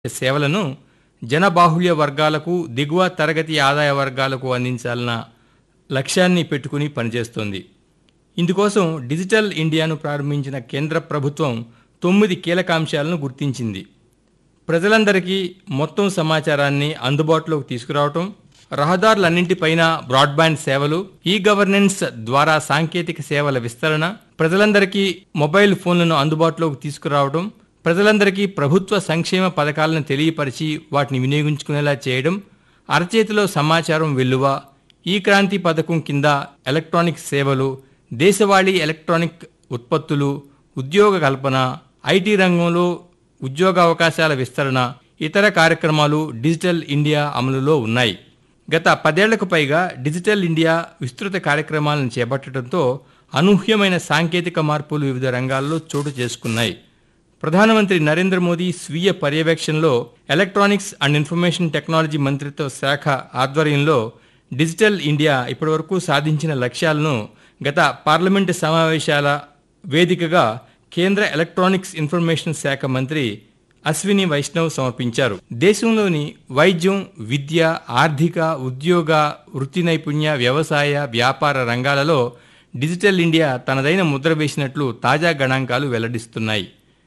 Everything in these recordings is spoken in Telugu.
సేవలను జనబాహుళ్య వర్గాలకు దిగువ తరగతి ఆదాయ వర్గాలకు అందించాలన్న లక్ష్యాన్ని పెట్టుకుని పనిచేస్తోంది ఇందుకోసం డిజిటల్ ఇండియాను ప్రారంభించిన కేంద్ర ప్రభుత్వం తొమ్మిది కీలకాంశాలను గుర్తించింది ప్రజలందరికీ మొత్తం సమాచారాన్ని అందుబాటులోకి తీసుకురావటం రహదారులన్నింటిపైన బ్రాడ్బ్యాండ్ సేవలు ఈ గవర్నెన్స్ ద్వారా సాంకేతిక సేవల విస్తరణ ప్రజలందరికీ మొబైల్ ఫోన్లను అందుబాటులోకి తీసుకురావడం ప్రజలందరికీ ప్రభుత్వ సంక్షేమ పథకాలను తెలియపరిచి వాటిని వినియోగించుకునేలా చేయడం అరచేతిలో సమాచారం వెల్లువ ఈ క్రాంతి పథకం కింద ఎలక్ట్రానిక్ సేవలు దేశవాళీ ఎలక్ట్రానిక్ ఉత్పత్తులు ఉద్యోగ కల్పన ఐటీ రంగంలో ఉద్యోగ అవకాశాల విస్తరణ ఇతర కార్యక్రమాలు డిజిటల్ ఇండియా అమలులో ఉన్నాయి గత పదేళ్లకు పైగా డిజిటల్ ఇండియా విస్తృత కార్యక్రమాలను చేపట్టడంతో అనూహ్యమైన సాంకేతిక మార్పులు వివిధ రంగాల్లో చోటు చేసుకున్నాయి ప్రధానమంత్రి నరేంద్ర మోదీ స్వీయ పర్యవేక్షణలో ఎలక్ట్రానిక్స్ అండ్ ఇన్ఫర్మేషన్ టెక్నాలజీ మంత్రిత్వ శాఖ ఆధ్వర్యంలో డిజిటల్ ఇండియా ఇప్పటివరకు సాధించిన లక్ష్యాలను గత పార్లమెంటు సమావేశాల వేదికగా కేంద్ర ఎలక్ట్రానిక్స్ ఇన్ఫర్మేషన్ శాఖ మంత్రి అశ్విని వైష్ణవ్ సమర్పించారు దేశంలోని వైద్యం విద్య ఆర్థిక ఉద్యోగ వృత్తి నైపుణ్య వ్యవసాయ వ్యాపార రంగాలలో డిజిటల్ ఇండియా తనదైన ముద్ర వేసినట్లు తాజా గణాంకాలు వెల్లడిస్తున్నాయి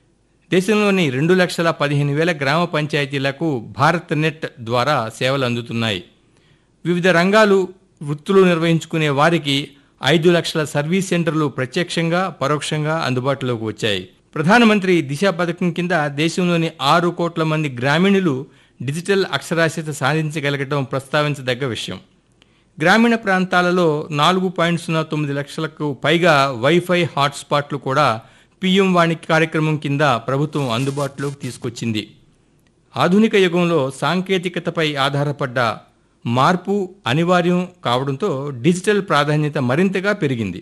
దేశంలోని రెండు లక్షల పదిహేను వేల గ్రామ పంచాయతీలకు భారత్ నెట్ ద్వారా సేవలు అందుతున్నాయి వివిధ రంగాలు వృత్తులు నిర్వహించుకునే వారికి ఐదు లక్షల సర్వీస్ సెంటర్లు ప్రత్యక్షంగా పరోక్షంగా అందుబాటులోకి వచ్చాయి ప్రధానమంత్రి దిశ పథకం కింద దేశంలోని ఆరు కోట్ల మంది గ్రామీణులు డిజిటల్ అక్షరాస్యత సాధించగలగటం ప్రస్తావించదగ్గ విషయం గ్రామీణ ప్రాంతాలలో నాలుగు పాయింట్ సున్నా తొమ్మిది లక్షలకు పైగా వైఫై హాట్స్పాట్లు కూడా పిఎం వాణి కార్యక్రమం కింద ప్రభుత్వం అందుబాటులోకి తీసుకొచ్చింది ఆధునిక యుగంలో సాంకేతికతపై ఆధారపడ్డ మార్పు అనివార్యం కావడంతో డిజిటల్ ప్రాధాన్యత మరింతగా పెరిగింది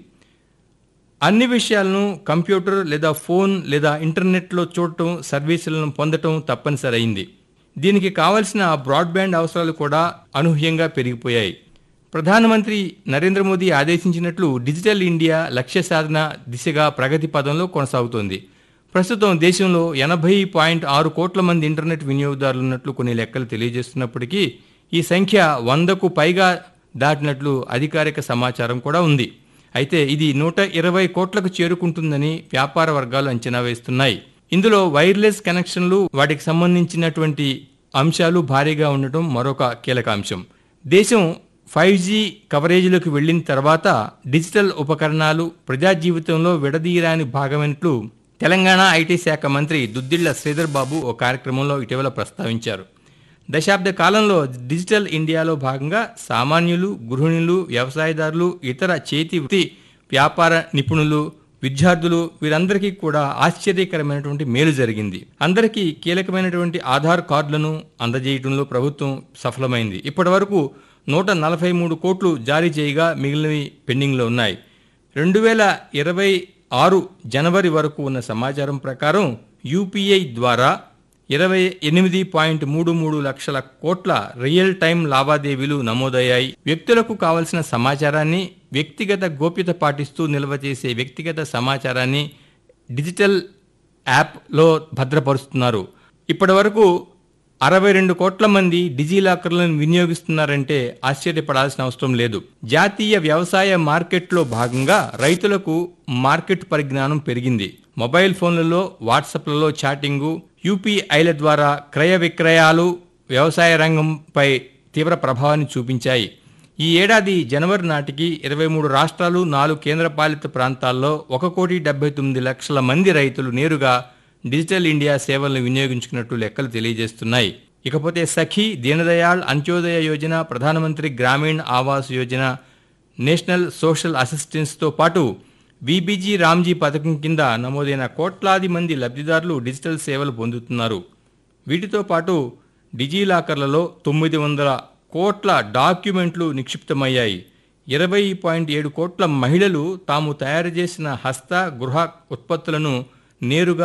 అన్ని విషయాలను కంప్యూటర్ లేదా ఫోన్ లేదా ఇంటర్నెట్లో చూడటం సర్వీసులను పొందటం తప్పనిసరైంది దీనికి కావలసిన బ్రాడ్బ్యాండ్ అవసరాలు కూడా అనూహ్యంగా పెరిగిపోయాయి ప్రధానమంత్రి నరేంద్ర మోదీ ఆదేశించినట్లు డిజిటల్ ఇండియా లక్ష్య సాధన దిశగా ప్రగతి పదంలో కొనసాగుతోంది ప్రస్తుతం దేశంలో ఎనభై పాయింట్ ఆరు కోట్ల మంది ఇంటర్నెట్ వినియోగదారులు ఉన్నట్లు కొన్ని లెక్కలు తెలియజేస్తున్నప్పటికీ ఈ సంఖ్య వందకు పైగా దాటినట్లు అధికారిక సమాచారం కూడా ఉంది అయితే ఇది నూట ఇరవై కోట్లకు చేరుకుంటుందని వ్యాపార వర్గాలు అంచనా వేస్తున్నాయి ఇందులో వైర్లెస్ కనెక్షన్లు వాటికి సంబంధించినటువంటి అంశాలు భారీగా ఉండటం మరొక కీలక అంశం దేశం ఫైవ్ జీ కవరేజీలోకి వెళ్లిన తర్వాత డిజిటల్ ఉపకరణాలు ప్రజా జీవితంలో విడదీయరాని భాగమైనట్లు తెలంగాణ ఐటీ శాఖ మంత్రి దుద్దిళ్ల శ్రీధర్ బాబు ఓ కార్యక్రమంలో ఇటీవల ప్రస్తావించారు దశాబ్ద కాలంలో డిజిటల్ ఇండియాలో భాగంగా సామాన్యులు గృహిణులు వ్యవసాయదారులు ఇతర చేతి వృత్తి వ్యాపార నిపుణులు విద్యార్థులు వీరందరికీ కూడా ఆశ్చర్యకరమైనటువంటి మేలు జరిగింది అందరికీ కీలకమైనటువంటి ఆధార్ కార్డులను అందజేయడంలో ప్రభుత్వం సఫలమైంది ఇప్పటి వరకు నూట నలభై మూడు కోట్లు జారీ చేయగా మిగిలినవి పెండింగ్లో ఉన్నాయి రెండు వేల ఇరవై ఆరు జనవరి వరకు ఉన్న సమాచారం ప్రకారం యూపీఐ ద్వారా ఇరవై ఎనిమిది పాయింట్ మూడు మూడు లక్షల కోట్ల రియల్ టైం లావాదేవీలు నమోదయ్యాయి వ్యక్తులకు కావలసిన సమాచారాన్ని వ్యక్తిగత గోప్యత పాటిస్తూ నిల్వ చేసే వ్యక్తిగత సమాచారాన్ని డిజిటల్ యాప్లో భద్రపరుస్తున్నారు ఇప్పటి వరకు అరవై రెండు కోట్ల మంది డిజిలాకర్లను వినియోగిస్తున్నారంటే ఆశ్చర్యపడాల్సిన అవసరం లేదు జాతీయ వ్యవసాయ మార్కెట్లో భాగంగా రైతులకు మార్కెట్ పరిజ్ఞానం పెరిగింది మొబైల్ ఫోన్లలో వాట్సాప్లలో చాటింగు యూపీఐల ద్వారా క్రయ విక్రయాలు వ్యవసాయ రంగంపై తీవ్ర ప్రభావాన్ని చూపించాయి ఈ ఏడాది జనవరి నాటికి ఇరవై మూడు రాష్ట్రాలు నాలుగు కేంద్రపాలిత ప్రాంతాల్లో ఒక కోటి డెబ్బై తొమ్మిది లక్షల మంది రైతులు నేరుగా డిజిటల్ ఇండియా సేవలను వినియోగించుకున్నట్లు లెక్కలు తెలియజేస్తున్నాయి ఇకపోతే సఖీ దీనదయాళ్ అంత్యోదయ యోజన ప్రధానమంత్రి గ్రామీణ్ ఆవాస్ యోజన నేషనల్ సోషల్ అసిస్టెన్స్తో పాటు బీబీజీ రామ్జీ పథకం కింద నమోదైన కోట్లాది మంది లబ్ధిదారులు డిజిటల్ సేవలు పొందుతున్నారు వీటితో పాటు డిజిలాకర్లలో తొమ్మిది వందల కోట్ల డాక్యుమెంట్లు నిక్షిప్తమయ్యాయి ఇరవై పాయింట్ ఏడు కోట్ల మహిళలు తాము తయారు చేసిన హస్త గృహ ఉత్పత్తులను నేరుగా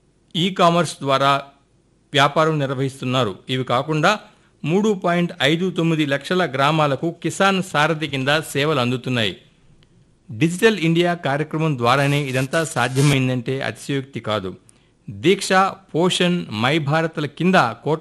ఈ కామర్స్ ద్వారా వ్యాపారం నిర్వహిస్తున్నారు ఇవి కాకుండా మూడు పాయింట్ ఐదు తొమ్మిది లక్షల గ్రామాలకు కిసాన్ సారథి కింద సేవలు అందుతున్నాయి డిజిటల్ ఇండియా కార్యక్రమం ద్వారానే ఇదంతా సాధ్యమైందంటే అతిశయోక్తి కాదు దీక్ష పోషణ్ మై భారత్ల కింద కోట్ల